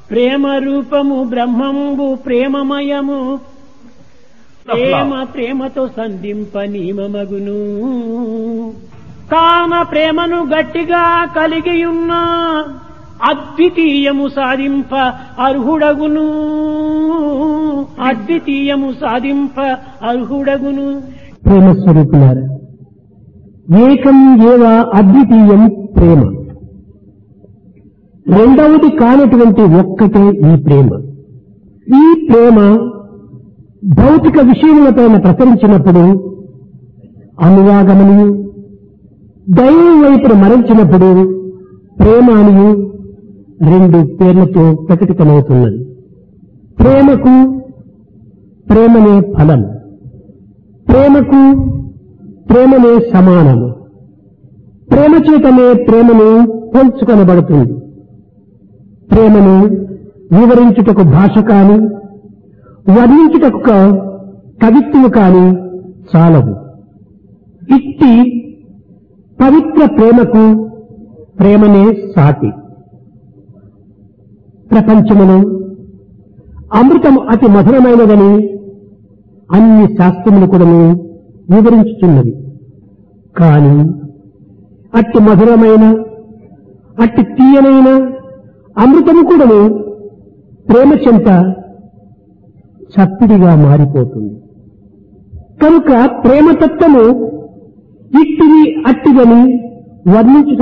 ప్రేమ రూపము బ్రహ్మంబు ప్రేమమయము ప్రేమ ప్రేమతో సంధింప నియమమగును కామ ప్రేమను గట్టిగా కలిగియున్న అద్వితీయము సాధింప అర్హుడగును అద్వితీయము సాధింప అర్హుడగును ప్రేమ స్వరూపులారా ఏకం ఏవ అద్వితీయం ప్రేమ రెండవది కానటువంటి ఒక్కటే ఈ ప్రేమ ఈ ప్రేమ భౌతిక విషయములపైన ప్రసరించినప్పుడు అనువాగమనియు దైవం వైపును మరల్చినప్పుడు ప్రేమ అనియు రెండు పేర్లతో ప్రకటితమవుతున్నది ప్రేమకు ప్రేమనే ఫలం ప్రేమకు ప్రేమనే సమానము ప్రేమ చేతనే ప్రేమను పోల్చుకొనబడుతుంది ప్రేమను వివరించుటకు భాష కాని వర్ణించుటకు క- కవిత్వము కాని చాలదు ఇట్టి పవిత్ర ప్రేమకు ప్రేమనే సాటి ప్రపంచమును అమృతము అతి మధురమైనదని అన్ని శాస్త్రములు కూడాను వివరించుతున్నది కాని అట్టి మధురమైన అట్టి తీయనైన అమృతము కూడాను ప్రేమ చెంత చప్పిడిగా మారిపోతుంది కనుక ప్రేమతత్వము ఇట్టిది అట్టిదని వర్ణించుట